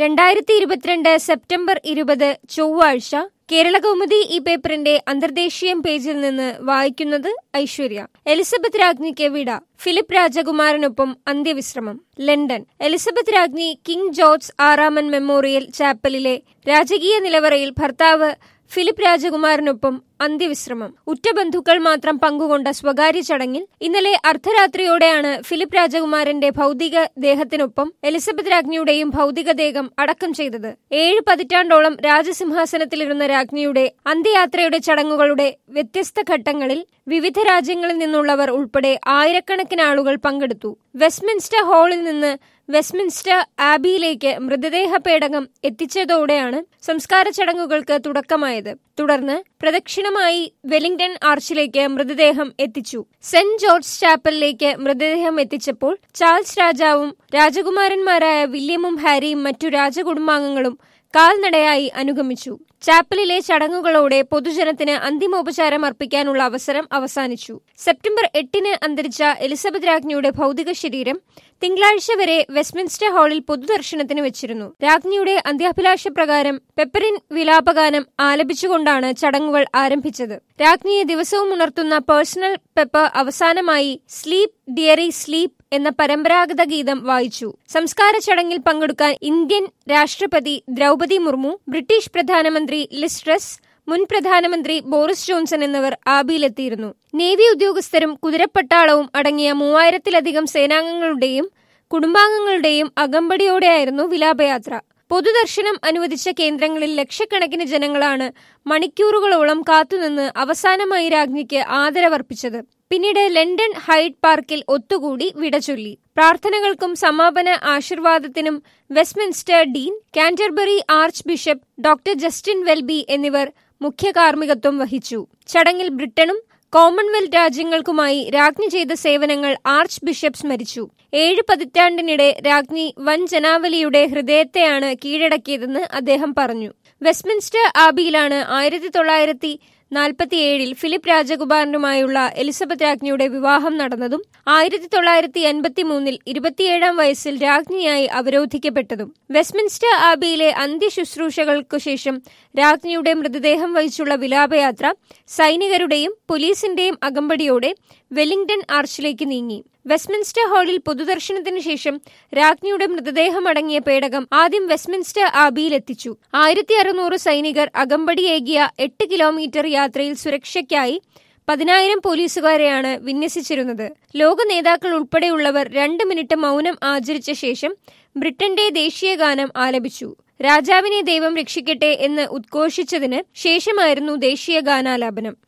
രണ്ടായിരത്തി ഇരുപത്തിരണ്ട് സെപ്റ്റംബർ ഇരുപത് ചൊവ്വാഴ്ച കേരളകൗമുദി ഈ പേപ്പറിന്റെ അന്തർദേശീയം പേജിൽ നിന്ന് വായിക്കുന്നത് ഐശ്വര്യ എലിസബത്ത് രാജ്ഞിക്ക് വിട ഫിലിപ്പ് രാജകുമാരനൊപ്പം അന്ത്യവിശ്രമം ലണ്ടൻ എലിസബത്ത് രാജ്ഞി കിങ് ജോർജ് ആറാമൻ മെമ്മോറിയൽ ചാപ്പലിലെ രാജകീയ നിലവറയിൽ ഭർത്താവ് ഫിലിപ്പ് രാജകുമാരനൊപ്പം അന്ത്യവിശ്രമം ഉറ്റ ബന്ധുക്കൾ മാത്രം പങ്കുകൊണ്ട സ്വകാര്യ ചടങ്ങിൽ ഇന്നലെ അർദ്ധരാത്രിയോടെയാണ് ഫിലിപ്പ് രാജകുമാരന്റെ ഭൗതിക ദേഹത്തിനൊപ്പം എലിസബത്ത് രാജ്ഞിയുടെയും ഭൗതികദേഹം അടക്കം ചെയ്തത് ഏഴ് പതിറ്റാണ്ടോളം രാജസിംഹാസനത്തിലിരുന്ന രാജ്ഞിയുടെ അന്ത്യയാത്രയുടെ ചടങ്ങുകളുടെ വ്യത്യസ്ത ഘട്ടങ്ങളിൽ വിവിധ രാജ്യങ്ങളിൽ നിന്നുള്ളവർ ഉൾപ്പെടെ ആയിരക്കണക്കിന് ആളുകൾ പങ്കെടുത്തു വെസ്റ്റ്മിൻസ്റ്റർ ഹാളിൽ നിന്ന് വെസ്റ്റ്മിൻസ്റ്റർ ആബിയിലേക്ക് മൃതദേഹ പേടകം എത്തിച്ചതോടെയാണ് സംസ്കാര ചടങ്ങുകൾക്ക് തുടക്കമായത് തുടർന്ന് പ്രദക്ഷിണമായി വെലിംഗ്ടൺ ആർച്ചിലേക്ക് മൃതദേഹം എത്തിച്ചു സെന്റ് ജോർജ് ചാപ്പലിലേക്ക് മൃതദേഹം എത്തിച്ചപ്പോൾ ചാൾസ് രാജാവും രാജകുമാരന്മാരായ വില്യമും ഹാരിയും മറ്റു രാജകുടുംബാംഗങ്ങളും കാൽനടയായി അനുഗമിച്ചു ചാപ്പലിലെ ചടങ്ങുകളോടെ പൊതുജനത്തിന് അന്തിമോപചാരം അർപ്പിക്കാനുള്ള അവസരം അവസാനിച്ചു സെപ്റ്റംബർ എട്ടിന് അന്തരിച്ച എലിസബത്ത് രാജ്ഞിയുടെ ഭൗതിക ശരീരം തിങ്കളാഴ്ച വരെ വെസ്റ്റ്മിൻസ്റ്റർ ഹാളിൽ പൊതുദർശനത്തിന് വെച്ചിരുന്നു രാജ്ഞിയുടെ അന്ത്യാഭിലാഷ പ്രകാരം പെപ്പറിൻ വിലാപഗാനം ആലപിച്ചുകൊണ്ടാണ് ചടങ്ങുകൾ ആരംഭിച്ചത് രാജ്ഞിയെ ദിവസവും ഉണർത്തുന്ന പേഴ്സണൽ പെപ്പർ അവസാനമായി സ്ലീപ് ഡിയറി സ്ലീപ് എന്ന പരമ്പരാഗത ഗീതം വായിച്ചു സംസ്കാര ചടങ്ങിൽ പങ്കെടുക്കാൻ ഇന്ത്യൻ രാഷ്ട്രപതി ദ്രൗപതി മുർമു ബ്രിട്ടീഷ് പ്രധാനമന്ത്രി ലിസ്ട്രസ് മുൻ പ്രധാനമന്ത്രി ബോറിസ് ജോൺസൺ എന്നിവർ ആബിയിലെത്തിയിരുന്നു നേവി ഉദ്യോഗസ്ഥരും കുതിരപ്പട്ടാളവും അടങ്ങിയ മൂവായിരത്തിലധികം സേനാംഗങ്ങളുടെയും കുടുംബാംഗങ്ങളുടെയും അകമ്പടിയോടെയായിരുന്നു വിലാപയാത്ര പൊതുദർശനം അനുവദിച്ച കേന്ദ്രങ്ങളിൽ ലക്ഷക്കണക്കിന് ജനങ്ങളാണ് മണിക്കൂറുകളോളം കാത്തുനിന്ന് അവസാനമായി രാജ്ഞിക്ക് ആദരവർപ്പിച്ചത് പിന്നീട് ലണ്ടൻ ഹൈഡ് പാർക്കിൽ ഒത്തുകൂടി വിടചൊല്ലി പ്രാർത്ഥനകൾക്കും സമാപന ആശീർവാദത്തിനും Westminster dean Canterbury archbishop doctor Justin Welby എന്നിവർ മുഖ്യ കാർമ്മികത്വം വഹിച്ചു ചടങ്ങിൽ ബ്രിട്ടനും കോമൺവെൽത്ത് രാജ്യങ്ങൾക്കുമായി രാജ്ഞി ചെയ്ത സേവനങ്ങൾ ആർച്ച് ബിഷപ്പ് സ്മരിച്ചു ഏഴ് പതിറ്റാണ്ടിനിടെ രാജ്ഞി വൻ ജനാവലിയുടെ ഹൃദയത്തെയാണ് കീഴടക്കിയതെന്ന് അദ്ദേഹം പറഞ്ഞു വെസ്റ്റ്മിൻസ്റ്റർ ആബിയിലാണ് ആയിരത്തി തൊള്ളായിരത്തി നാൽപ്പത്തിയേഴിൽ ഫിലിപ്പ് രാജകുമാരനുമായുള്ള എലിസബത്ത് രാജ്ഞിയുടെ വിവാഹം നടന്നതും ആയിരത്തി തൊള്ളായിരത്തി എൺപത്തി മൂന്നിൽ ഇരുപത്തിയേഴാം വയസ്സിൽ രാജ്ഞിയായി അവരോധിക്കപ്പെട്ടതും വെസ്റ്റ്മിൻസ്റ്റർ ആബിയിലെ അന്ത്യശുശ്രൂഷകൾക്കു ശേഷം രാജ്ഞിയുടെ മൃതദേഹം വഹിച്ചുള്ള വിലാപയാത്ര സൈനികരുടെയും പോലീസിന്റെയും അകമ്പടിയോടെ വെലിംഗ്ടൺ ആർച്ചിലേക്ക് നീങ്ങി വെസ്റ്റ്മിൻസ്റ്റർ ഹാളിൽ പൊതുദർശനത്തിനു ശേഷം രാജ്ഞിയുടെ മൃതദേഹം അടങ്ങിയ പേടകം ആദ്യം വെസ്റ്റ്മിൻസ്റ്റർ ആബിയിലെത്തിച്ചു ആയിരത്തി അറുന്നൂറ് സൈനികർ അകമ്പടിയേകിയ എട്ട് കിലോമീറ്റർ യാത്രയിൽ സുരക്ഷയ്ക്കായി പതിനായിരം പോലീസുകാരെയാണ് വിന്യസിച്ചിരുന്നത് ലോക നേതാക്കൾ ഉൾപ്പെടെയുള്ളവർ രണ്ട് മിനിറ്റ് മൗനം ആചരിച്ച ശേഷം ബ്രിട്ടന്റെ ദേശീയ ഗാനം ആലപിച്ചു രാജാവിനെ ദൈവം രക്ഷിക്കട്ടെ എന്ന് ഉദ്ഘോഷിച്ചതിന് ശേഷമായിരുന്നു ദേശീയ ഗാനാലാപനം